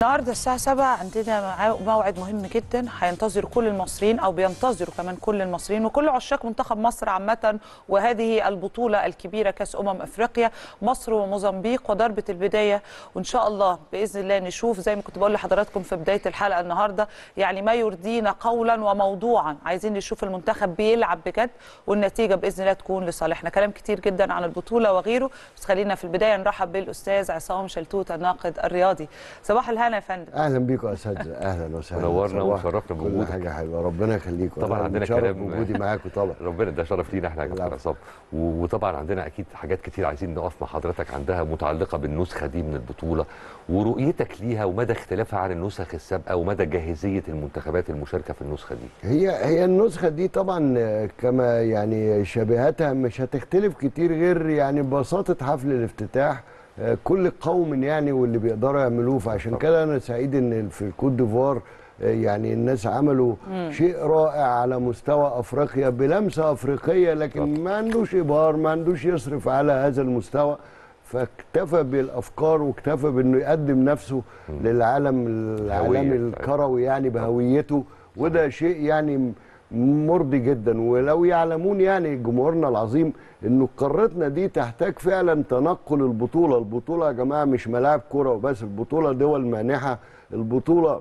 النهارده الساعة 7 عندنا معا- موعد مهم جدا هينتظر كل المصريين او بينتظروا كمان كل المصريين وكل عشاق منتخب مصر عامة وهذه البطولة الكبيرة كأس أمم أفريقيا مصر وموزمبيق وضربة البداية وإن شاء الله بإذن الله نشوف زي ما كنت بقول لحضراتكم في بداية الحلقة النهارده يعني ما يرضينا قولا وموضوعا عايزين نشوف المنتخب بيلعب بجد والنتيجة بإذن الله تكون لصالحنا كلام كتير جدا عن البطولة وغيره بس خلينا في البداية نرحب بالأستاذ عصام شلتوت الناقد الرياضي صباح الهنا يا فندم اهلا بيكم يا اساتذه اهلا وسهلا منورنا صباح وشرفنا كل بوجودك. حاجه حلوه ربنا يخليكم طبعا أنا عندنا متشرف كلام بوجودي معاكم طبعا ربنا ده شرف لينا احنا يا كابتن العفو. عصام و- وطبعا عندنا اكيد حاجات كتير عايزين نقف مع حضرتك عندها متعلقه بالنسخه دي من البطوله ورؤيتك ليها ومدى اختلافها عن النسخ السابقه ومدى جاهزيه المنتخبات المشاركه في النسخه دي هي هي النسخه دي طبعا آه، كما يعني شبيهاتها مش هتختلف كتير غير يعني بساطه حفل الافتتاح آه، كل قوم يعني واللي بيقدروا يعملوه فعشان كده انا سعيد ان في الكوت ديفوار آه، يعني الناس عملوا شيء رائع على مستوى افريقيا بلمسه افريقيه لكن بالظبط. ما عندوش ابهار ما عندوش يصرف على هذا المستوى فاكتفى بالافكار واكتفى بانه يقدم نفسه للعالم العالمي هوية. الكروي يعني بهويته وده شيء يعني مرضي جدا ولو يعلمون يعني جمهورنا العظيم انه قارتنا دي تحتاج فعلا تنقل البطوله، البطوله يا جماعه مش ملاعب كوره وبس، البطوله دول مانحه، البطوله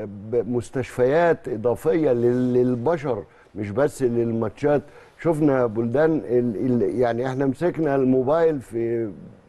مستشفيات اضافيه لل- للبشر مش بس للماتشات، شفنا بلدان ال ال يعني احنا مسكنا الموبايل في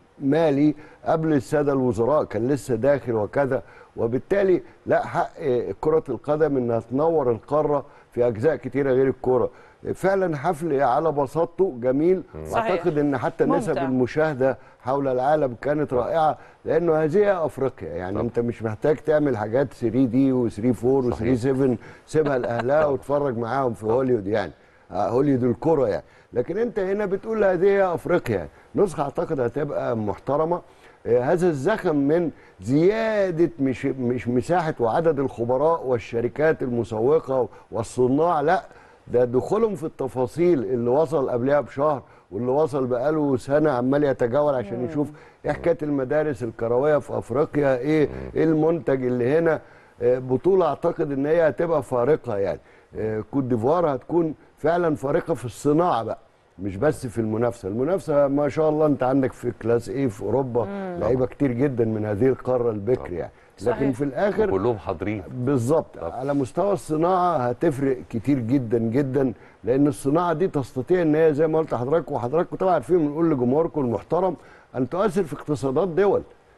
مالي قبل الساده الوزراء كان لسه داخل وكذا وبالتالي لا حق كره القدم انها تنور القاره في اجزاء كتيره غير الكوره فعلا حفل على بساطته جميل صحيح. واعتقد ان حتى نسب ممتع. المشاهده حول العالم كانت رائعه لانه هذه افريقيا يعني طبعا. انت مش محتاج تعمل حاجات 3 دي و3 4 و3 صحيح. 7 سيبها لاهلها واتفرج معاهم في هوليوود يعني آه، هوليوود الكره يعني لكن انت هنا بتقول هذه افريقيا يعني. نسخه اعتقد هتبقى محترمه آه، هذا الزخم من زياده مش مش مساحه وعدد الخبراء والشركات المسوقه والصناع لا ده دخولهم في التفاصيل اللي وصل قبلها بشهر واللي وصل بقاله سنه عمال يتجول عشان يشوف ايه حكايه المدارس الكرويه في افريقيا ايه ايه المنتج اللي هنا آه، بطوله اعتقد ان هي هتبقى فارقه يعني آه، كوت ديفوار هتكون فعلا فارقه في الصناعه بقى مش بس في المنافسه المنافسه ما شاء الله انت عندك في كلاس ايه في اوروبا لعيبه كتير جدا من هذه القاره البكر يعني لكن صحيح. في الاخر كلهم حاضرين بالظبط على مستوى الصناعه هتفرق كتير جدا جدا لان الصناعه دي تستطيع ان هي زي ما قلت لحضراتكم وحضراتكم طبعا عارفين بنقول لجمهوركم المحترم ان تؤثر في اقتصادات دول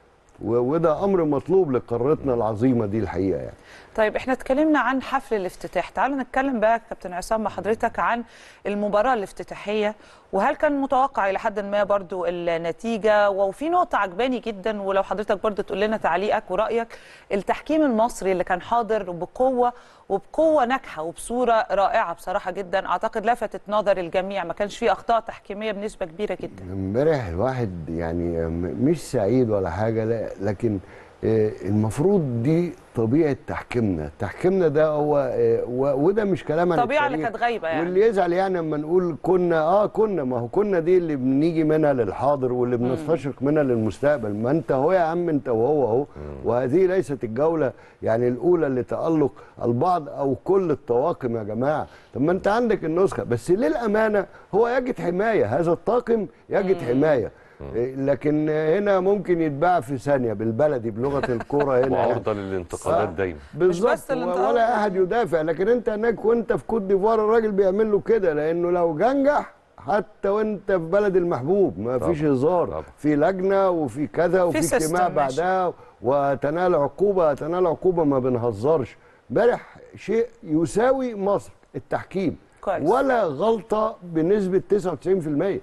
و- وده امر مطلوب لقارتنا العظيمه دي الحقيقه يعني طيب احنا اتكلمنا عن حفل الافتتاح تعالوا نتكلم بقى كابتن عصام مع حضرتك عن المباراة الافتتاحية وهل كان متوقع إلى حد ما برضو النتيجة وفي نقطة عجباني جدا ولو حضرتك برضو تقول لنا تعليقك ورأيك التحكيم المصري اللي كان حاضر بقوة وبقوة ناجحة وبصورة رائعة بصراحة جدا أعتقد لفتت نظر الجميع ما كانش فيه أخطاء تحكيمية بنسبة كبيرة جدا امبارح الواحد يعني م- مش سعيد ولا حاجه لا لكن آه، المفروض دي طبيعه تحكيمنا تحكيمنا ده هو آه، و- وده مش كلام عن الطبيعة اللي التاريخ. كانت غايبة يعني. واللي يزعل يعني لما نقول كنا اه كنا ما هو كنا دي اللي بنيجي منها للحاضر واللي بنستشرق منها للمستقبل ما انت هو يا عم انت وهو اهو وهذه ليست الجوله يعني الاولى لتالق البعض او كل الطواقم يا جماعه طب ما انت عندك النسخه بس للامانه هو يجد حمايه هذا الطاقم يجد حمايه إيه، لكن هنا ممكن يتباع في ثانيه بالبلدي بلغه الكوره هنا يعني. وعرضه للانتقادات آه. دايما بالظبط بس الانتقاد. ولا احد يدافع لكن انت هناك وانت في كوت ديفوار الراجل بيعمل له كده لانه لو جنجح حتى وانت في بلد المحبوب ما طبعا. فيش هزار طبعا. في لجنه وفي كذا وفي في اجتماع system ماشي. بعدها وتنال عقوبه تنال عقوبه ما بنهزرش امبارح شيء يساوي مصر التحكيم كويس. ولا غلطه بنسبه 99%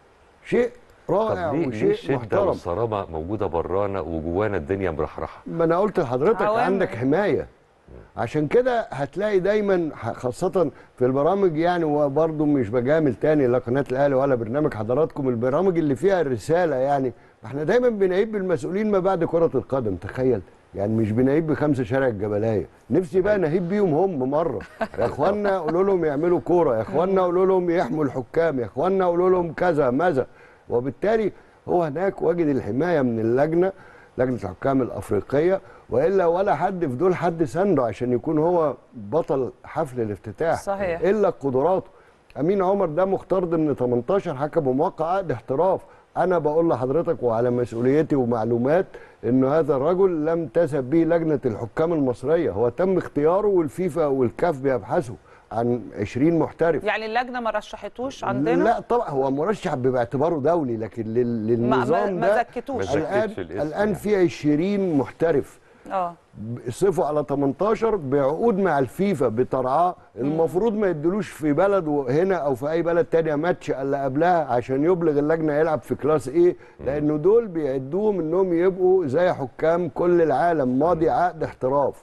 شيء رائع طب ليه ليه وشيء الشده محترم والصرامه موجوده برانا وجوانا الدنيا مرحرحه ما انا قلت لحضرتك عوامل. عندك حمايه عشان كده هتلاقي دايما ح- خاصة في البرامج يعني وبرضه مش بجامل تاني لا قناة الأهلي ولا برنامج حضراتكم البرامج اللي فيها الرسالة يعني احنا دايما بنعيب بالمسؤولين ما بعد كرة القدم تخيل يعني مش بنعيب بخمسة شارع الجبلاية نفسي بقى نهيب بيهم هم مرة يا اخوانا قولوا لهم يعملوا كورة يا اخوانا قولوا لهم يحموا الحكام يا اخوانا قولوا لهم كذا ماذا وبالتالي هو هناك وجد الحماية من اللجنة لجنه الحكام الافريقيه والا ولا حد في دول حد سنده عشان يكون هو بطل حفل الافتتاح صحيح. الا قدراته امين عمر ده مختار ضمن 18 حكم وموقع عقد احتراف انا بقول لحضرتك وعلى مسؤوليتي ومعلومات ان هذا الرجل لم تسب به لجنه الحكام المصريه هو تم اختياره والفيفا والكاف بيبحثوا عن 20 محترف يعني اللجنه ما رشحتوش عندنا لا طبعا هو مرشح باعتباره دولي لكن لل- ما, ما, للنظام ما ده زكتوش ما الان زكتش الاسم الان يعني. في 20 محترف اه صفوا على 18 بعقود مع الفيفا بترعاه المفروض ما يدلوش في بلد هنا او في اي بلد تانية ماتش الا قبلها عشان يبلغ اللجنه يلعب في كلاس ايه لانه دول بيعدوهم انهم يبقوا زي حكام كل العالم ماضي عقد احتراف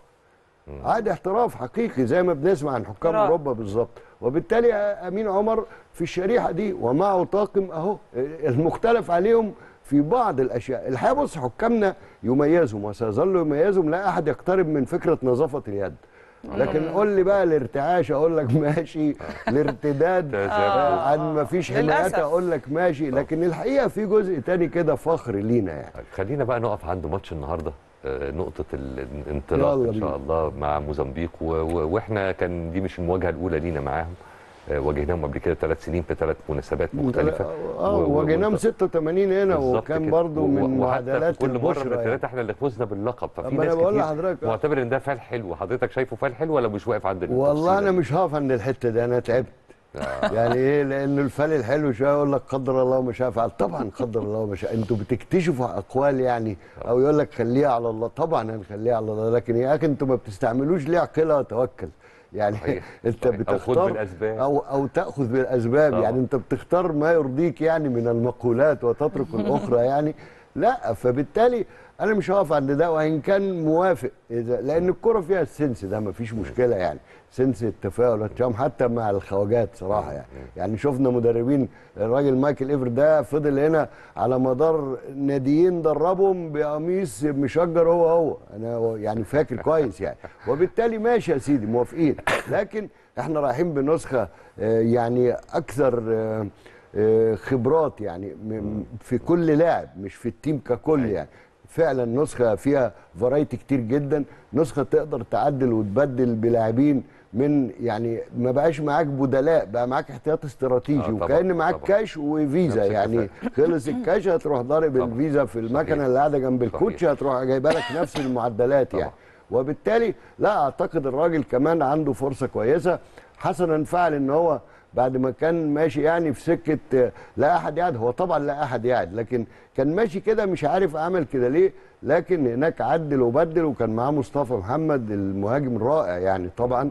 عقد احتراف حقيقي زي ما بنسمع عن حكام احتراف. اوروبا بالظبط وبالتالي امين عمر في الشريحه دي ومعه طاقم اهو المختلف عليهم في بعض الاشياء الحقيقه بص حكامنا يميزهم وسيظلوا يميزهم لا احد يقترب من فكره نظافه اليد لكن قول لي بقى الارتعاش اقول لك ماشي الارتداد تذبذب. آه، عن ما فيش حمايات للأسف. اقول لك ماشي لكن الحقيقه في جزء تاني كده فخر لينا يعني طيب، خلينا بقى نقف عند ماتش النهارده آه، نقطة الانطلاق يلا إن شاء الله مع موزمبيق و... و... وإحنا كان دي مش المواجهة الأولى لينا معاهم آه، واجهناهم قبل كده ثلاث سنين في ثلاث مناسبات مختلفة اه و- و- واجهناهم و- 86 هنا بالظبط وكان كده. برضو و- من وحتى في معادلات كل مرة من البشرى يعني. الثلاثة احنا اللي فزنا باللقب ففي أما أنا ناس بقول كتير لحضرتك- معتبر إن ده فعل حلو حضرتك شايفه فعل حلو ولا مش واقف عند والله التفصيلة انا دي؟ مش هقف عند الحته دي انا تعبت آه. يعني ايه لان الفال الحلو شويه يقول لك قدر الله ما شاء فعل طبعا قدر الله ما شاء انتوا بتكتشفوا اقوال يعني او يقول لك خليها على الله طبعا هنخليها على الله لكن يا اخي انتوا ما بتستعملوش ليه عقلها وتوكل يعني صحيح. انت صحيح. أو خد بتختار بالأسباب. او او تاخذ بالاسباب طبعا. يعني انت بتختار ما يرضيك يعني من المقولات وتترك الاخرى يعني لا فبالتالي انا مش هقف عند ده وان كان موافق اذا لان الكره فيها السنس ده ما فيش مشكله يعني سنس التفاؤل والتشاؤم حتى مع الخواجات صراحه يعني يعني شفنا مدربين الراجل مايكل ايفر ده فضل هنا على مدار ناديين دربهم بقميص مشجر هو هو انا يعني فاكر كويس يعني وبالتالي ماشي يا سيدي موافقين لكن احنا رايحين بنسخه آه، يعني اكثر آه، آه، خبرات يعني م- في كل لاعب مش في التيم ككل يعني فعلا نسخه فيها فرايتي كتير جدا نسخه تقدر تعدل وتبدل بلاعبين من يعني ما بقاش معاك بدلاء بقى معاك احتياط استراتيجي آه، طبعاً، وكان معاك طبعاً. كاش وفيزا نفس يعني الكفاءة. خلص الكاش هتروح ضارب طبعاً. الفيزا في المكنه صحيح. اللي قاعده جنب صحيح. الكوتش هتروح جايبه لك نفس المعدلات يعني طبعاً. وبالتالي لا اعتقد الراجل كمان عنده فرصه كويسه حسنا فعل ان هو بعد ما كان ماشي يعني في سكه آه، لا احد يعد هو طبعا لا احد يعد لكن كان ماشي كده مش عارف عمل كده ليه لكن هناك عدل وبدل وكان معاه مصطفى محمد المهاجم الرائع يعني طبعا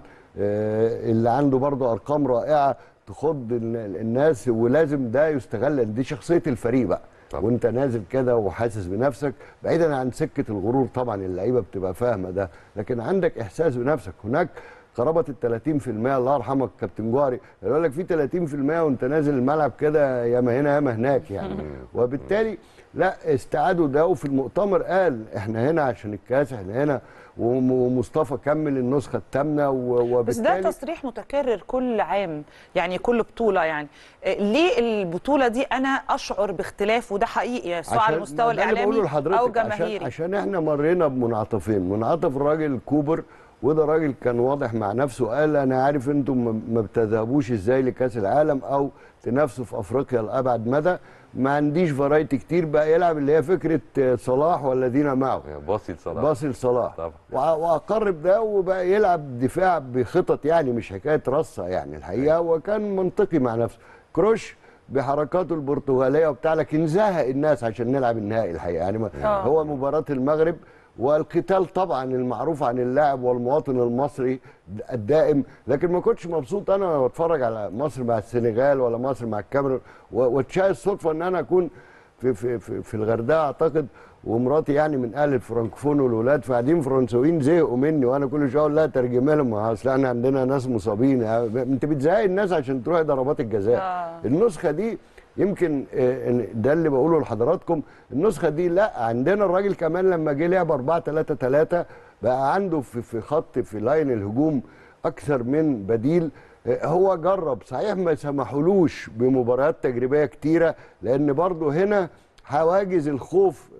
آه، اللي عنده برضه ارقام رائعه تخض ال- الناس ولازم ده يستغل لأن دي شخصيه الفريق بقى طبعا. وانت نازل كده وحاسس بنفسك بعيدا عن سكه الغرور طبعا اللعيبه بتبقى فاهمه ده لكن عندك احساس بنفسك هناك قرابه ال 30% الله يرحمك كابتن جوهري يقول لك في 30% وانت نازل الملعب كده ياما هنا ياما هناك يعني وبالتالي لا استعادوا ده وفي المؤتمر قال احنا هنا عشان الكاس احنا هنا وم- ومصطفى كمل النسخه الثامنه و- بس ده وبالتالي تصريح متكرر كل عام يعني كل بطوله يعني آه، ليه البطوله دي انا اشعر باختلاف وده حقيقي سواء على عشان- المستوى ده اللي بقوله الاعلامي لحضرتك او عشان, جماهيري عشان احنا مرينا بمنعطفين منعطف الراجل كوبر وده راجل كان واضح مع نفسه قال انا عارف انتم ما- ما بتذهبوش ازاي لكاس العالم او تنافسوا في افريقيا لابعد مدى ما عنديش فرايتي كتير بقى يلعب اللي هي فكره آه، صلاح والذين معه باصي لصلاح باصي لصلاح طبعا. وع- واقر بده وبقى يلعب دفاع بخطط يعني مش حكايه رصه يعني الحقيقه وكان منطقي مع نفسه كروش بحركاته البرتغاليه وبتاع لكن زهق الناس عشان نلعب النهائي الحقيقه يعني ما- آه. هو مباراه المغرب والقتال طبعا المعروف عن اللاعب والمواطن المصري الدائم لكن ما كنتش مبسوط انا وانا بتفرج على مصر مع السنغال ولا مصر مع الكاميرون و- وتشاء الصدفه ان انا اكون في في في, في الغردقه اعتقد ومراتي يعني من اهل الفرنكفون والولاد فقاعدين فرنسويين زهقوا مني وانا كل شويه اقول لها ترجمها لهم اصل احنا عندنا ناس مصابين انت بتزهقي الناس عشان تروحي ضربات الجزاء آه. النسخه دي يمكن آه، إن ده اللي بقوله لحضراتكم النسخه دي لا عندنا الراجل كمان لما جه لعب 4 3 3 بقى عنده في في خط في لاين الهجوم اكثر من بديل آه، هو جرب صحيح ما سمحولوش بمباريات تجريبيه كتيره لان برضه هنا حواجز الخوف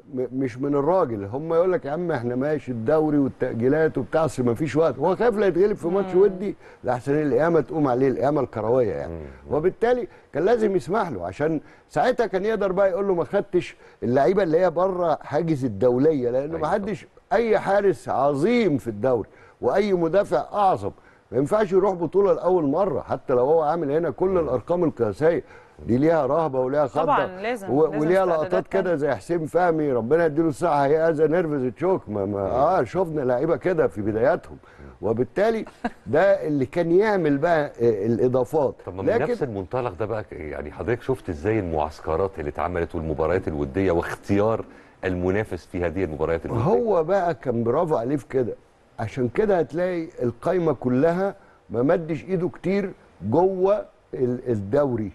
م- مش من الراجل هم يقول لك يا عم احنا ماشي الدوري والتاجيلات وبتاع اصل ما فيش وقت هو خايف لا يتغلب في ماتش ودي لحسن القيامه تقوم عليه القيامه الكرويه يعني وبالتالي كان لازم يسمح له عشان ساعتها كان يقدر بقى يقول له ما خدتش اللعيبه اللي هي بره حاجز الدوليه لانه أيوة ما حدش اي حارس عظيم في الدوري واي مدافع اعظم ما ينفعش يروح بطوله لاول مره حتى لو هو عامل هنا كل الارقام القياسيه دي ليها رهبه وليها خضه طبعاً، لازم- و- لازم وليها استعدادات لقطات كده تانية. زي حسين فهمي ربنا يديله الصحه هي از نيرفز تشوك ما, ما اه شفنا لعيبه كده في بداياتهم وبالتالي ده اللي كان يعمل بقى آه، الاضافات طب ما من نفس المنطلق ده بقى يعني حضرتك شفت ازاي المعسكرات اللي اتعملت والمباريات الوديه واختيار المنافس في هذه المباريات الوديه هو بقى كان برافو عليه في كده عشان كده هتلاقي القايمه كلها ما مدش ايده كتير جوه ال- الدوري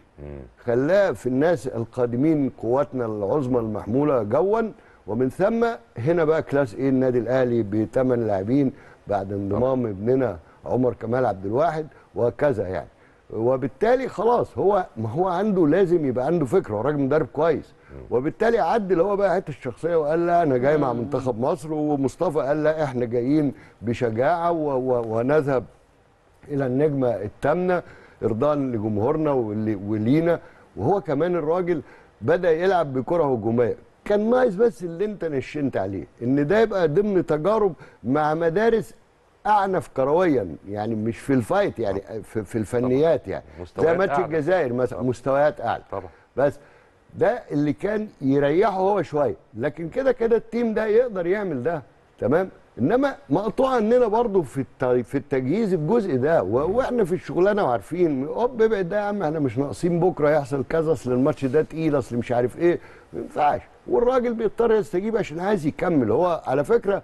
خلاه في الناس القادمين قواتنا العظمى المحموله جوا ومن ثم هنا بقى كلاس ايه النادي الاهلي بثمان لاعبين بعد انضمام ابننا عمر كمال عبد الواحد وهكذا يعني وبالتالي خلاص هو ما هو عنده لازم يبقى عنده فكره هو راجل مدرب كويس وبالتالي عدل هو بقى حته الشخصيه وقال لا انا جاي مع منتخب مصر ومصطفى قال لا احنا جايين بشجاعه و- و- ونذهب الى النجمه الثامنه ارضاء لجمهورنا واللي- ولينا وهو كمان الراجل بدا يلعب بكره هجوميه كان ناقص بس اللي انت نشنت عليه ان ده يبقى ضمن تجارب مع مدارس اعنف كرويا يعني مش في الفايت يعني في, في الفنيات يعني زي مستويات ماتش أعلى. الجزائر مثلا مستويات اعلى طبعا بس ده اللي كان يريحه هو شويه لكن كده كده التيم ده يقدر يعمل ده تمام انما مقطوع عننا برضو في الت- في التجهيز الجزء ده و- واحنا في الشغلانه وعارفين هوب ابعد ده يا عم احنا مش ناقصين بكره يحصل كذا اصل الماتش ده تقيل اصل مش عارف ايه ما ينفعش والراجل بيضطر يستجيب عشان عايز يكمل هو على فكره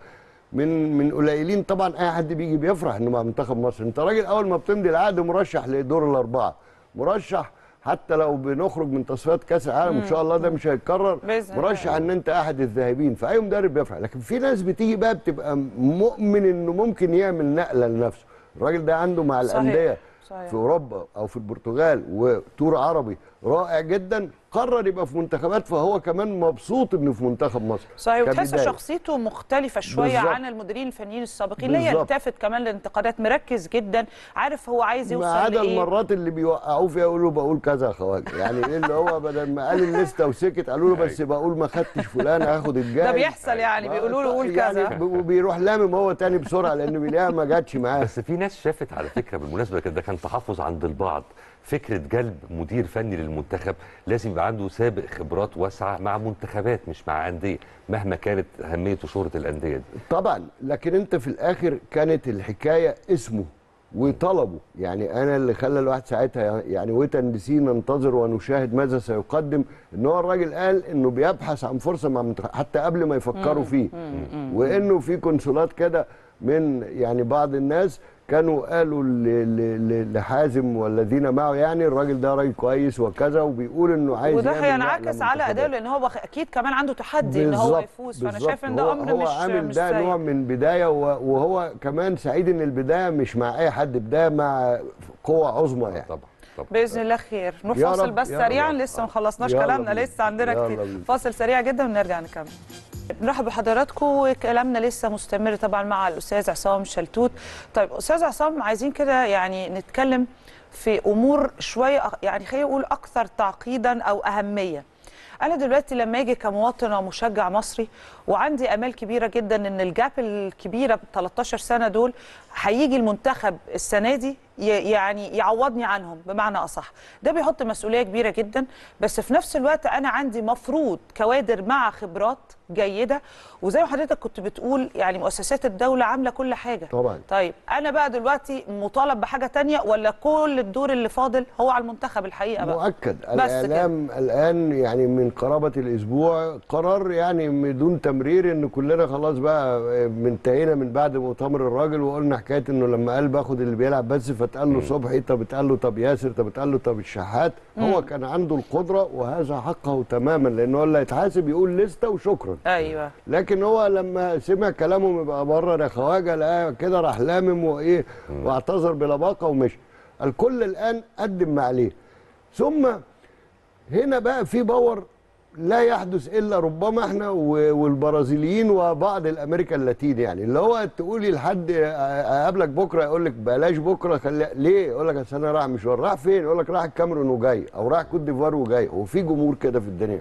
من من قليلين طبعا اي حد بيجي بيفرح انه مع منتخب مصر انت راجل اول ما بتمضي العقد مرشح لدور الاربعه مرشح حتى لو بنخرج من تصفيات كاس العالم ان شاء الله ده مش هيتكرر بإذن الله. مرشح ان انت احد الذاهبين فاي مدرب بيفرح لكن في ناس بتيجي بقى بتبقى مؤمن انه ممكن يعمل نقله لنفسه الراجل ده عنده مع صحيح. الانديه صحيح. في اوروبا او في البرتغال وتور عربي رائع جدا قرر يبقى في منتخبات فهو كمان مبسوط انه في منتخب مصر صحيح وتحس كبداية. شخصيته مختلفه شويه بالظبط. عن المديرين الفنيين السابقين اللي هي بالظبط. التفت كمان للانتقادات مركز جدا عارف هو عايز يوصل ما عدا لايه المرات اللي بيوقعوه فيها يقولوا بقول كذا يا خواجه يعني ايه اللي هو بدل ما قال الليسته وسكت قالوا له بس بقول ما خدتش فلان هاخد الجاي ده بيحصل يعني بيقولوا له قول كذا يعني وبيروح لامم هو تاني بسرعه لانه بيلاقيها ما جاتش معاه بس في ناس شافت على فكره بالمناسبه كده ده كان تحفظ عند البعض فكره جلب مدير فني للمنتخب لازم يبقى عنده سابق خبرات واسعه مع منتخبات مش مع انديه مهما كانت اهميه وشهره الانديه دي طبعا لكن انت في الاخر كانت الحكايه اسمه وطلبه يعني انا اللي خلى الواحد ساعتها يعني وتنسي ننتظر ونشاهد ماذا سيقدم ان هو الراجل قال انه بيبحث عن فرصه مع منتخب حتى قبل ما يفكروا فيه وانه في كونسولات كده من يعني بعض الناس كانوا قالوا ل- ل- ل- لحازم والذين معه يعني الراجل ده راجل كويس وكذا وبيقول انه عايز وده يعمل هينعكس نقلة على ادائه منتخبات. لان هو اكيد كمان عنده تحدي ان هو بالظبط، يفوز فانا بالظبط. شايف ان هو- ده امر هو مش عامل مش ده نوع سيء. من بدايه و- وهو كمان سعيد ان البدايه مش مع اي حد بدايه مع قوه عظمى يعني طبعا طبعا باذن الله خير نروح يا فاصل رب، بس يا سريعا رب. لسه ما خلصناش يلا كلامنا بينا. لسه عندنا يلا كتير بينا. فاصل سريع جدا ونرجع نكمل نرحب بحضراتكم وكلامنا لسه مستمر طبعا مع الاستاذ عصام شلتوت طيب استاذ عصام عايزين كده يعني نتكلم في امور شويه أ- يعني خلينا نقول اكثر تعقيدا او اهميه انا دلوقتي لما اجي كمواطن ومشجع مصري وعندي امال كبيره جدا ان الجاب الكبيره بال 13 سنه دول هيجي المنتخب السنه دي ي- يعني يعوضني عنهم بمعنى اصح ده بيحط مسؤوليه كبيره جدا بس في نفس الوقت انا عندي مفروض كوادر مع خبرات جيده وزي ما حضرتك كنت بتقول يعني مؤسسات الدوله عامله كل حاجه طبعا طيب انا بقى دلوقتي مطالب بحاجه تانية ولا كل الدور اللي فاضل هو على المنتخب الحقيقه بقى مؤكد بس الاعلام الان يعني من قرابه الاسبوع قرار يعني بدون تمرير ان كلنا خلاص بقى انتهينا من بعد مؤتمر الراجل وقلنا حكايه انه لما قال باخد اللي بيلعب بس فتقال له صبحي طب اتقال له طب ياسر طب اتقال له طب الشحات هو كان عنده القدره وهذا حقه تماما لان هو اللي هيتحاسب يقول لسته وشكرا ايوه لكن هو لما سمع كلامهم يبقى بره يا خواجه لقاه كده راح لامم وايه واعتذر بلباقه ومشي الكل الان قدم ما عليه ثم هنا بقى في باور لا يحدث الا ربما احنا و- والبرازيليين وبعض الامريكا اللاتين يعني اللي هو تقولي لحد اقابلك بكره يقول لك بلاش بكره خلي ليه يقول لك اصل انا رايح مشوار راح فين يقول لك راح الكاميرون وجاي او راح كوت ديفوار وجاي هو في جمهور كده في الدنيا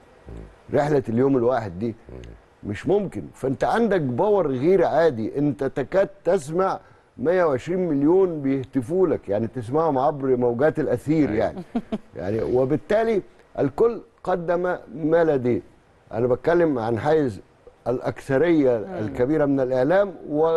رحله اليوم الواحد دي مش ممكن فانت عندك باور غير عادي انت تكاد تسمع 120 مليون بيهتفوا لك يعني تسمعهم عبر موجات الاثير يعني يعني وبالتالي الكل قدم ما لديه انا بتكلم عن حيز الاكثريه الكبيره من الاعلام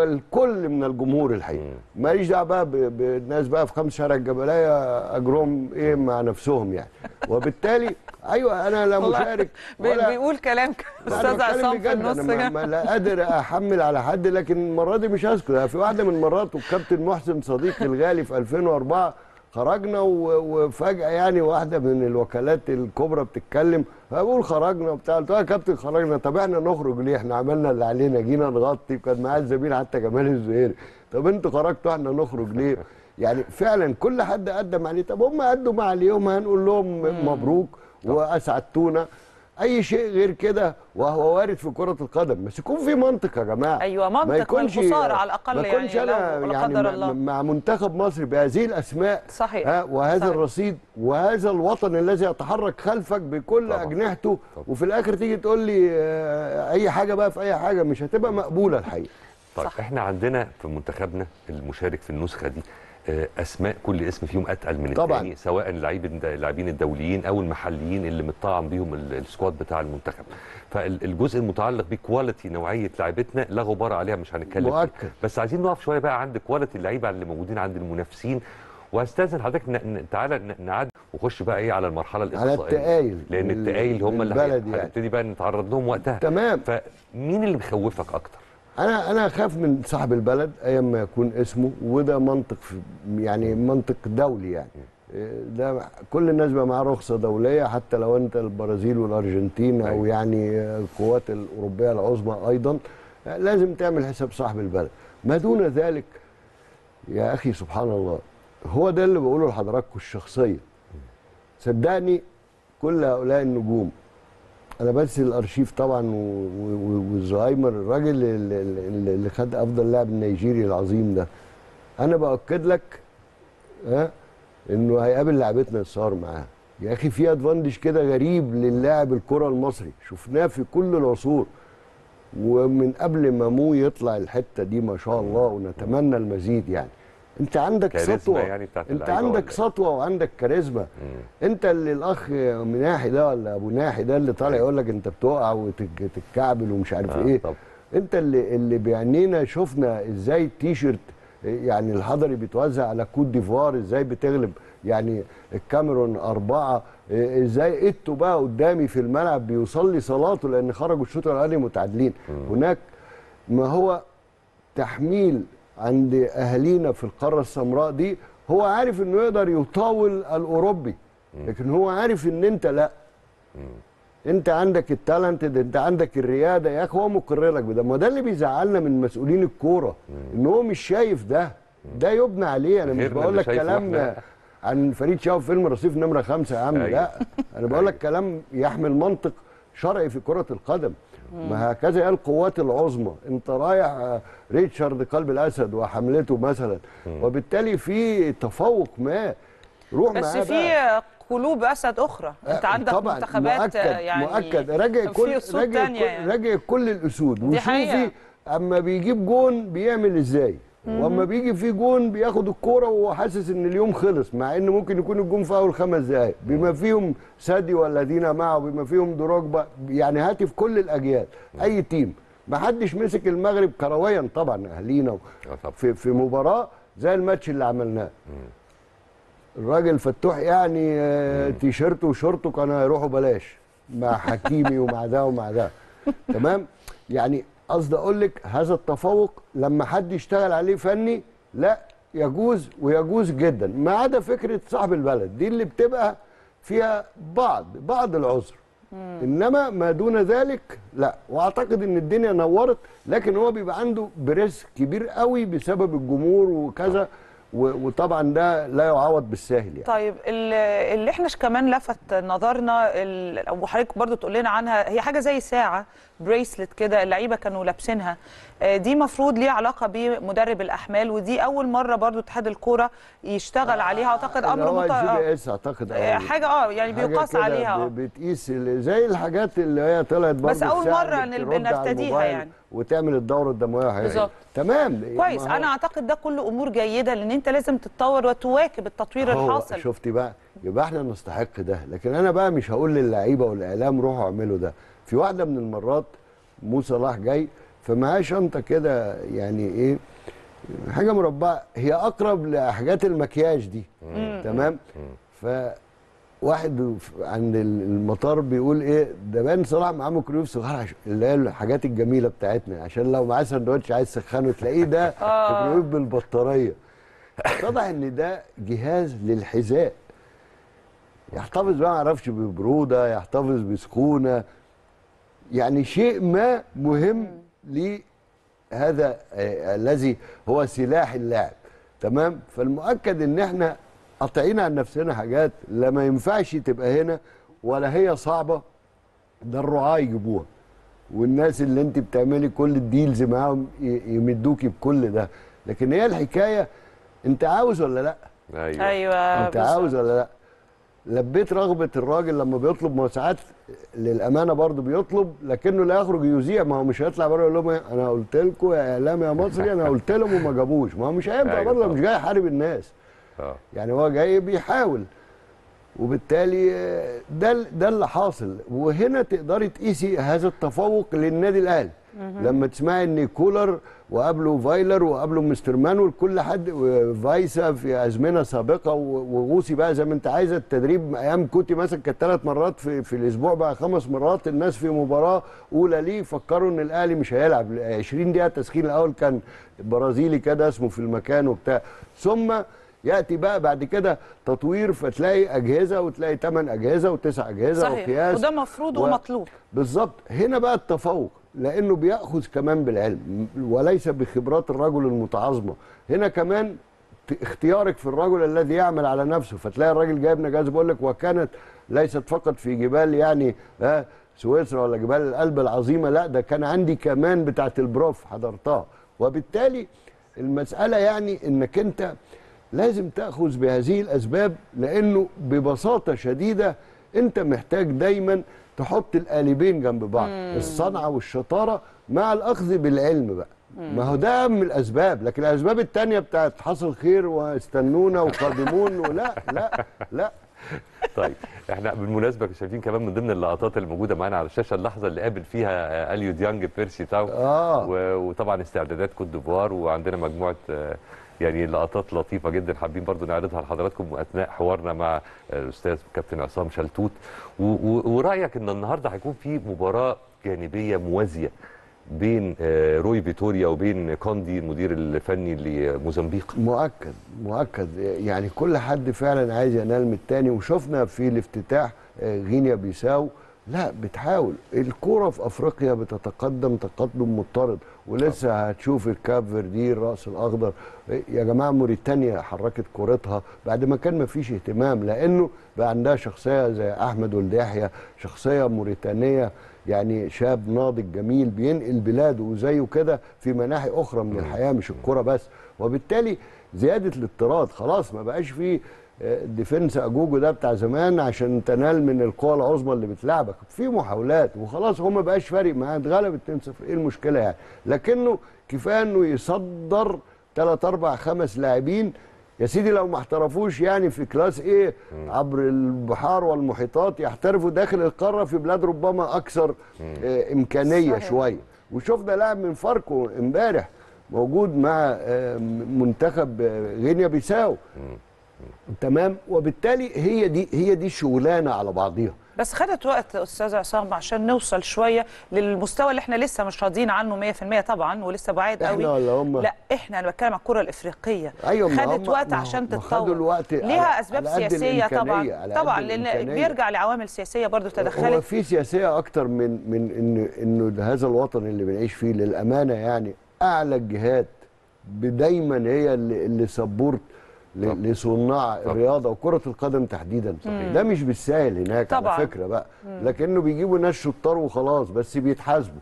والكل من الجمهور الحقيقه ماليش دعوه بقى ب- بالناس بقى في خمس شارع الجبلايه اجرهم ايه مع نفسهم يعني وبالتالي ايوه انا لا والله مشارك بي- ولا بيقول كلام أنا استاذ بتكلم عصام في بجد، النص انا ما- كده ما لا قادر احمل على حد لكن المره دي مش هسكت في واحده من المرات والكابتن محسن صديقي الغالي في 2004 خرجنا و- وفجاه يعني واحده من الوكالات الكبرى بتتكلم بقول خرجنا وبتاع قلت لها يا كابتن خرجنا طب احنا نخرج ليه احنا عملنا اللي علينا جينا نغطي وكان معايا الزميل حتى جمال الزهيري طب انتوا خرجتوا احنا نخرج ليه يعني فعلا كل حد قدم عليه طب هم قدوا ما عليهم هنقول لهم مبروك واسعدتونا اي شيء غير كده وهو وارد في كره القدم بس يكون في منطق يا جماعه أيوة، منطق ما يكونش والخسارة على الأقل ما يكونش يعني انا لو- لا يعني قدر مع- الله. مع منتخب مصر بهذه الاسماء صحيح. ها وهذا صحيح. الرصيد وهذا الوطن الذي يتحرك خلفك بكل طبعا. اجنحته طبعا. وفي الاخر تيجي تقول لي آه، اي حاجه بقى في اي حاجه مش هتبقى مقبوله الحقيقه طيب صح. احنا عندنا في منتخبنا المشارك في النسخه دي آه، اسماء كل اسم فيهم اتقل من طبعاً. الثاني سواء اللاعبين اللاعبين الدوليين او المحليين اللي متطعم بيهم ال- السكواد بتاع المنتخب فالجزء المتعلق بكواليتي نوعيه لعيبتنا لا غبار عليها مش هنتكلم فيه. مؤكد. بس عايزين نقف شويه بقى عند كواليتي اللعيبه اللي موجودين عند المنافسين واستاذن حضرتك ن- ن- تعالى ن- نعد وخش بقى ايه على المرحله على الاقصائيه التقايل لان بال- التقايل هم اللي بالبلد هي- يعني. هنبتدي بقى نتعرض لهم وقتها تمام فمين اللي مخوفك اكتر انا انا اخاف من صاحب البلد ايام ما يكون اسمه وده منطق في يعني منطق دولي يعني إيه ده كل الناس بقى معاه رخصه دوليه حتى لو انت البرازيل والارجنتين او أيوة. يعني القوات الاوروبيه العظمى ايضا لازم تعمل حساب صاحب البلد ما دون ذلك يا اخي سبحان الله هو ده اللي بقوله لحضراتكم الشخصيه صدقني كل هؤلاء النجوم انا بس الارشيف طبعا و- و- والزهايمر الراجل اللي, اللي اللي خد افضل لاعب النيجيري العظيم ده انا باكد لك ها انه هيقابل لعبتنا السهر معاها يا اخي في ادفانتج كده غريب للاعب الكره المصري شفناه في كل العصور ومن قبل ما مو يطلع الحته دي ما شاء الله ونتمنى المزيد يعني انت عندك كاريزما سطوه يعني بتاعت انت اللعيبة عندك ولا سطوه وعندك كاريزما انت اللي الاخ مناحي ده ولا ابو ناحي ده اللي طالع يقول لك انت بتقع وتتكعبل ومش عارف آه، ايه طبعا. انت اللي اللي بعينينا شفنا ازاي التيشيرت يعني الحضري بيتوزع على كوت ديفوار ازاي بتغلب يعني الكاميرون أربعة اه، ازاي ايتو بقى قدامي في الملعب بيصلي صلاته لأن خرجوا الشوط الأولاني متعادلين هناك ما هو تحميل عند أهالينا في القارة السمراء دي هو عارف انه يقدر يطاول الأوروبي لكن هو عارف ان انت لا انت عندك التالنتد انت عندك الرياده يا اخي هو مقر لك بده ما ده اللي بيزعلنا من مسؤولين الكوره ان هو مش شايف ده ده يبنى عليه انا مش غيرنا بقول اللي لك شايفه كلام احنا. عن فريد شاوف فيلم رصيف نمره خمسة يا عم أيوة. لا انا بقول لك كلام يحمل منطق شرعي في كره القدم ما هكذا هي القوات العظمى انت رايح آه، ريتشارد قلب الاسد وحملته مثلا وبالتالي في تفوق ما روح بس معاه بقى. في قلوب اسد اخرى انت عندك طبعا منتخبات مؤكد يعني مؤكد راجع في كل أسود راجع تانية كل, يعني. راجع كل الاسود دي حقيقة. وشوفي اما بيجيب جون بيعمل ازاي واما بيجي في جون بياخد الكوره وهو حاسس ان اليوم خلص مع ان ممكن يكون الجون في اول خمس دقائق بما فيهم سادي والذين معه بما فيهم دروجبا يعني هاتي في كل الاجيال اي تيم ما حدش مسك المغرب كرويا طبعا اهالينا آه طبعا. في في مباراه زي الماتش اللي عملناه الراجل فتوح يعني آه، تيشيرته وشورته كانوا هيروحوا بلاش مع حكيمي ومع ده ومع ده تمام يعني قصدي اقول لك هذا التفوق لما حد يشتغل عليه فني لا يجوز ويجوز جدا ما عدا فكره صاحب البلد دي اللي بتبقى فيها بعض بعض العذر انما ما دون ذلك لا واعتقد ان الدنيا نورت لكن هو بيبقى عنده بريس كبير قوي بسبب الجمهور وكذا و- وطبعا ده لا يعوض بالساهل يعني طيب ال- اللي احنا ش- كمان لفت نظرنا ال- وحضرتك برضو تقول لنا عنها هي حاجه زي ساعه بريسلت كده اللعيبه كانوا لابسينها آه، دي مفروض ليها علاقه بمدرب الاحمال ودي اول مره برضو اتحاد الكوره يشتغل عليها اعتقد اللي امر هو مت... الجي بي آه، اس اعتقد آه، أو حاجه اه يعني حاجة بيقاس كده عليها آه. ب- بتقيس ال- زي الحاجات اللي هي طلعت برضه بس أول الساعة مرة اللي نل- بترد على نرتديها الموبايل يعني. وتعمل الدوره الدمويه وحاجة. بالظبط. تمام كويس ما هو- انا اعتقد ده كله امور جيده لان انت لازم تتطور وتواكب التطوير هو الحاصل شفتي بقى يبقى احنا نستحق ده لكن انا بقى مش هقول للعيبه والاعلام روحوا اعملوا ده في واحده من المرات مو صلاح جاي فمعاه شنطه كده يعني ايه حاجه مربعه هي اقرب لحاجات المكياج دي تمام فواحد ف- عند المطار بيقول ايه ده بان صلاح معاه ميكرويف صغير عش- اللي هي الحاجات الجميله بتاعتنا عشان لو معاه سندوتش عايز تسخنه تلاقيه ده آه. ميكرويف بالبطاريه اتضح ان ده جهاز للحذاء يحتفظ بقى ما اعرفش ببروده يحتفظ بسخونه يعني شيء ما مهم لهذا آه، الذي هو سلاح اللاعب تمام فالمؤكد ان احنا قاطعين عن نفسنا حاجات لا ما ينفعش تبقى هنا ولا هي صعبه ده الرعاه يجيبوها والناس اللي انت بتعملي كل الديلز معاهم ي- يمدوكي بكل ده لكن هي الحكايه انت عاوز ولا لا ايوه ايوه انت بالظبط. عاوز ولا لا لبيت رغبه الراجل لما بيطلب ما هو ساعات للامانه برضه بيطلب لكنه لا يخرج يذيع ما هو مش هيطلع بره يقول لهم إيه، انا قلت لكم يا اعلام يا مصري انا قلت لهم وما جابوش ما هو مش هينفع أيوة برضه طبعا. مش جاي يحارب الناس اه يعني هو جاي بيحاول وبالتالي آه، ده ال- ده اللي حاصل وهنا تقدري تقيسي هذا التفوق للنادي الاهلي لما تسمعي ان كولر وقبله فايلر وقبله مستر مانويل كل حد وفايسا في ازمنه سابقه و- وغوصي بقى زي ما انت عايزه التدريب ايام كوتي مثلا كانت ثلاث مرات في, في الاسبوع بقى خمس مرات الناس في مباراه اولى ليه فكروا ان الاهلي مش هيلعب 20 دقيقه التسخين الاول كان برازيلي كده اسمه في المكان وبتاع ثم ياتي بقى بعد كده تطوير فتلاقي اجهزه وتلاقي ثمان اجهزه وتسع اجهزه صحيح وقياس وده مفروض و- ومطلوب بالظبط هنا بقى التفوق لانه بياخذ كمان بالعلم وليس بخبرات الرجل المتعاظمه هنا كمان ت- اختيارك في الرجل الذي يعمل على نفسه فتلاقي الراجل جايب نجاز بقول لك وكانت ليست فقط في جبال يعني ها سويسرا ولا جبال القلب العظيمه لا ده كان عندي كمان بتاعه البروف حضرتها وبالتالي المساله يعني انك انت لازم تاخذ بهذه الاسباب لانه ببساطه شديده انت محتاج دايما تحط القالبين جنب بعض الصنعه والشطاره مع الاخذ بالعلم بقى ما هو ده اهم الاسباب لكن الاسباب التانية بتاعت حصل خير واستنونا وقادمون ولا لا لا طيب احنا بالمناسبه شايفين كمان من ضمن اللقطات اللي موجوده معانا على الشاشه اللحظه اللي قابل فيها آه، اليو ديانج بيرسي تاو آه. و- وطبعا استعدادات كوت ديفوار وعندنا مجموعه آه، يعني لقطات لطيفه جدا حابين برضو نعرضها لحضراتكم اثناء حوارنا مع آه، الاستاذ كابتن عصام شلتوت و- و- ورايك ان النهارده هيكون في مباراه جانبيه موازيه بين آه، روي فيتوريا وبين كوندي المدير الفني لموزمبيق مؤكد مؤكد يعني كل حد فعلا عايز ينال من التاني وشفنا في الافتتاح آه، غينيا بيساو لا بتحاول الكرة في افريقيا بتتقدم تقدم مضطرد ولسه هتشوف الكاب فيردي الراس الاخضر يا جماعه موريتانيا حركت كورتها بعد ما كان ما فيش اهتمام لانه بقى عندها شخصيه زي احمد ولد يحيى شخصيه موريتانيه يعني شاب ناضج جميل بينقل بلاده وزيه كده في مناحي اخرى من الحياه مش الكوره بس وبالتالي زياده الاضطراد خلاص ما بقاش فيه آه، ديفنس اجوجو ده بتاع زمان عشان تنال من القوى العظمى اللي بتلعبك في محاولات وخلاص هو ما بقاش فارق معاه اتغلب 2-0 ايه المشكله يعني لكنه كفايه انه يصدر 3 4 5 لاعبين يا سيدي لو ما احترفوش يعني في كلاس ايه عبر البحار والمحيطات يحترفوا داخل القاره في بلاد ربما اكثر آه امكانيه صحيح. شويه وشفنا لاعب من فاركو امبارح موجود مع آه، منتخب آه، غينيا بيساو تمام وبالتالي هي دي هي دي شغلانه على بعضيها بس خدت وقت استاذ عصام عشان نوصل شويه للمستوى اللي احنا لسه مش راضيين عنه 100% طبعا ولسه بعاد قوي احنا ولا هم لا احنا انا بتكلم عن الكره الافريقيه ايوه ما خدت هم- وقت ما هو- عشان ما خدوا تتطور الوقت ليها على- اسباب على قد سياسيه الإمكانية، طبعا على طبعا قد لان الإمكانية. بيرجع لعوامل سياسيه برضو هو تدخلت في سياسيه اكتر من من ان انه هذا الوطن اللي بنعيش فيه للامانه يعني اعلى الجهات دايما هي اللي, اللي سبورت ل- طب. لصناع طب. الرياضه وكره القدم تحديدا صحيح. ده مش بالسهل هناك طبعاً. على فكره بقى لكنه بيجيبوا ناس شطار وخلاص بس بيتحاسبوا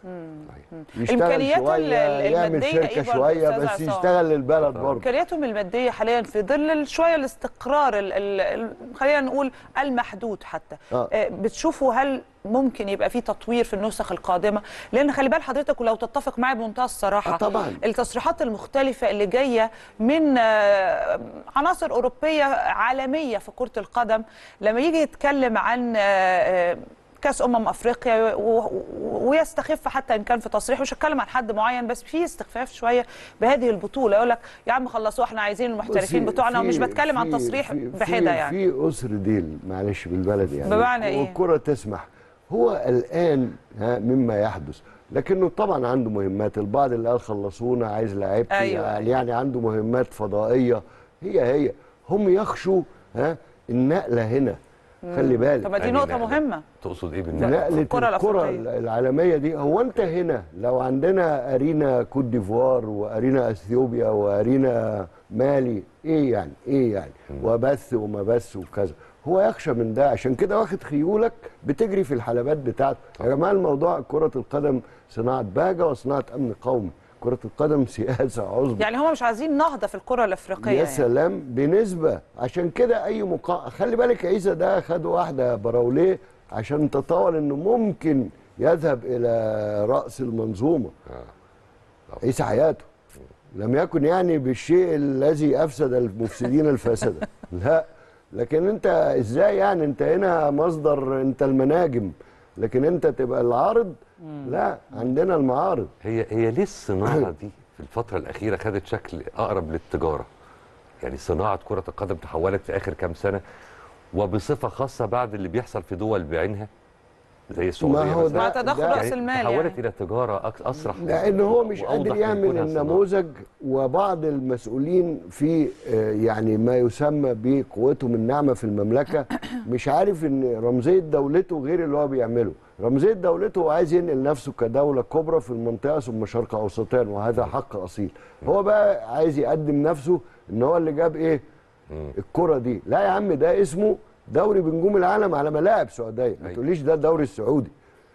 يشتغل إمكانياته شويه ال- يعمل المادية شركه إيه برضه شويه أستاذ بس عصام؟ يشتغل للبلد طبعاً. برضه امكانياتهم الماديه حاليا في ظل ال- شويه الاستقرار ال ال ال خلينا نقول المحدود حتى آه. آه، بتشوفوا هل ممكن يبقى في تطوير في النسخ القادمه لان خلي بال حضرتك ولو تتفق معي بمنتهى الصراحه آه، طبعاً. التصريحات المختلفه اللي جايه من آه، عناصر اوروبيه عالميه في كره القدم لما يجي يتكلم عن آه، آه، كاس امم افريقيا و- و- ويستخف حتى ان كان في تصريح مش هتكلم عن حد معين بس في استخفاف شويه بهذه البطوله يقول لك يا عم خلصوا احنا عايزين المحترفين بصي، بتوعنا في- ومش بتكلم عن في- تصريح في- بحده في- يعني في اسر ديل معلش بالبلد يعني بمعنى إيه؟ والكره تسمح هو الان ها مما يحدث لكنه طبعا عنده مهمات البعض اللي قال خلصونا عايز لعيبتي أيوة. يعني, يعني عنده مهمات فضائيه هي هي هم يخشوا ها النقله هنا خلي بالك طب ما دي يعني نقطه نقلة. مهمه تقصد ايه بالنقل نقلة الكرة الكرة الأفريقية. العالمية دي هو أنت هنا لو عندنا أرينا كوت ديفوار وأرينا أثيوبيا وأرينا مالي إيه يعني إيه يعني وبث وما بث وكذا هو يخشى من ده عشان كده واخد خيولك بتجري في الحلبات بتاعته يا جماعة الموضوع كرة القدم صناعة باجة وصناعة أمن قومي كرة القدم سياسة عظمى يعني هم مش عايزين نهضه في الكره الافريقيه يا يعني. سلام بنسبة عشان كده أي مقا خلي بالك عيسى ده خد واحدة براوليه عشان تطاول إنه ممكن يذهب إلى رأس المنظومة عيسى حياته لم يكن يعني بالشيء الذي أفسد المفسدين الفاسدة لا لكن أنت إزاي يعني أنت هنا مصدر أنت المناجم لكن أنت تبقى العارض لا عندنا المعارض هي هي ليه الصناعه دي في الفتره الاخيره خدت شكل اقرب للتجاره يعني صناعه كره القدم تحولت في اخر كام سنه وبصفه خاصه بعد اللي بيحصل في دول بعينها زي السعوديه ما هو مثلا مع ده- تدخل ده- راس المال تحولت يعني الى تجاره أك- اسرع لان هو مش وأوضح قادر من يعمل كونها صناعة. النموذج وبعض المسؤولين في آه، يعني ما يسمى بقوتهم الناعمه في المملكه مش عارف ان رمزيه دولته غير اللي هو بيعمله رمزيه دولته هو عايز ينقل نفسه كدوله كبرى في المنطقه ثم شرق اوسطيا وهذا حق اصيل هو بقى عايز يقدم نفسه ان هو اللي جاب ايه الكره دي لا يا عم ده اسمه دوري بنجوم العالم على ملاعب سعوديه ما أيوة. تقوليش ده الدوري السعودي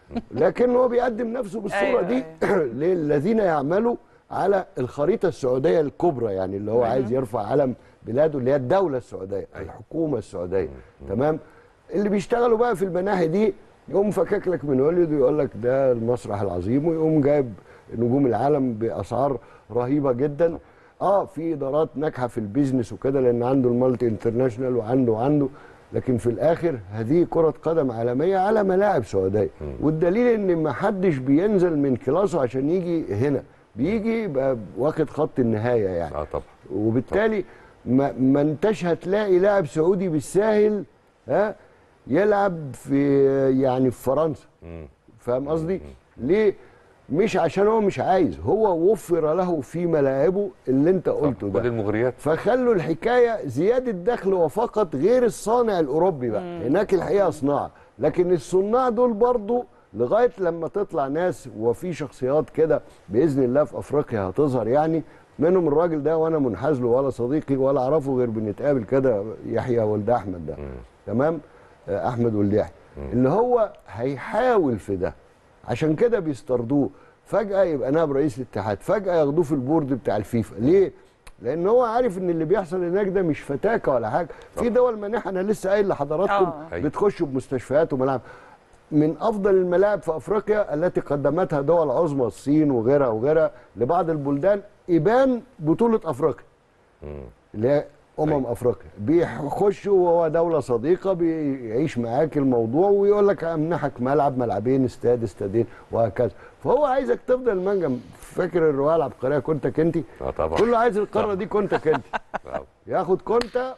لكن هو بيقدم نفسه بالصوره أيوة، دي للذين يعملوا على الخريطه السعوديه الكبرى يعني اللي هو عايز يرفع علم بلاده اللي هي الدوله السعوديه الحكومه السعوديه تمام اللي بيشتغلوا بقى في المناحي دي يقوم فكك لك من هوليوود ويقول لك ده المسرح العظيم ويقوم جايب نجوم العالم باسعار رهيبه جدا اه في ادارات ناجحه في البيزنس وكده لان عنده المالتي انترناشونال وعنده وعنده لكن في الاخر هذه كره قدم عالميه على ملاعب سعوديه والدليل ان ما حدش بينزل من كلاسه عشان يجي هنا بيجي يبقى واخد خط النهايه يعني اه طبعا وبالتالي ما, ما انتش هتلاقي لاعب سعودي بالساهل ها يلعب في يعني في فرنسا مم. فاهم قصدي ليه مش عشان هو مش عايز هو وفر له في ملاعبه اللي انت قلته كل ده المغريات فخلوا الحكايه زياده دخل وفقط غير الصانع الاوروبي بقى هناك الحقيقه صناعه لكن الصناع دول برضو لغايه لما تطلع ناس وفي شخصيات كده باذن الله في افريقيا هتظهر يعني منهم الراجل ده وانا منحاز له ولا صديقي ولا اعرفه غير بنتقابل كده يحيى ولد احمد ده تمام آه، احمد ولد يحيى اللي هو هيحاول في ده عشان كده بيسترضوه فجاه يبقى نائب رئيس الاتحاد فجاه ياخدوه في البورد بتاع الفيفا ليه لان هو عارف ان اللي بيحصل هناك ده مش فتاكه ولا حاجه في دول مانحه انا لسه قايل لحضراتكم آه. بتخشوا بمستشفيات وملاعب من افضل الملاعب في افريقيا التي قدمتها دول عظمى الصين وغيرها وغيرها لبعض البلدان ابان بطوله افريقيا اللي هي امم أيوة. افريقيا بيخشوا وهو دوله صديقه بيعيش معاك الموضوع ويقول لك امنحك ملعب ملعبين استاد استادين وهكذا فهو عايزك تفضل المنجم فاكر الروايه العبقريه كنتك انت اه طبعا كله عايز القاره دي كنتك انت آه. ياخد كنت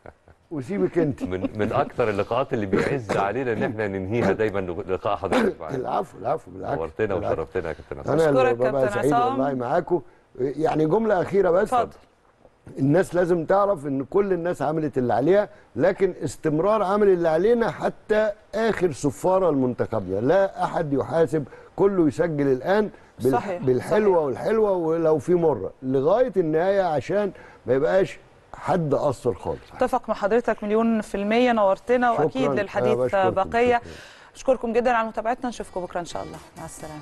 وسيبك انت من من اكتر اللقاءات اللي بيعز علينا ان احنا ننهيها دايما لقاء حضرتك معانا العفو العفو بالعكس نورتنا بالعكس. وشرفتنا يا كابتن عصام انا اللي أشكرك ببقى كابتن سعيد عصام. والله معاكم يعني جمله اخيره بس اتفضل الناس لازم تعرف ان كل الناس عملت اللي عليها لكن استمرار عمل اللي علينا حتى اخر صفاره لمنتخبنا لا احد يحاسب كله يسجل الان بال- صحيح، بالحلوه صحيح. والحلوه ولو في مره لغايه النهايه عشان ما يبقاش حد اثر خالص اتفق مع حضرتك مليون في المية نورتنا شكراً. واكيد أنا للحديث بشكركم. بقية شكراً. اشكركم جدا على متابعتنا نشوفكم بكره ان شاء الله مع السلامه